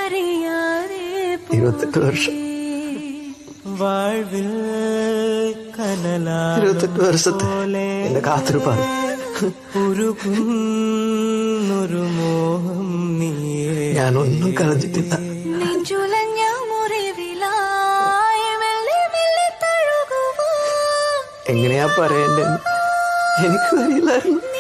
അറിയാതെ ഇരുപത്തെട്ട് വർഷം വാഴ്വിൽ കനലാ ഇരുപത്തെട്ട് വർഷത്തെ എന്റെ കാത്തിരിപ്പാണ് ഉരുകുന്നൊരു മോഹം നീരെ ഞാനൊന്നും കളഞ്ഞിട്ടില്ല നെഞ്ചുലഞ്ഞ മുറിവിലായി മെല്ലെ മെല്ലെ തഴുകുവാൻ എങ്ങനെയാ പറയണ്ടെന്ന് എനിക്ക് അറിയില്ലായിരുന്നു നീ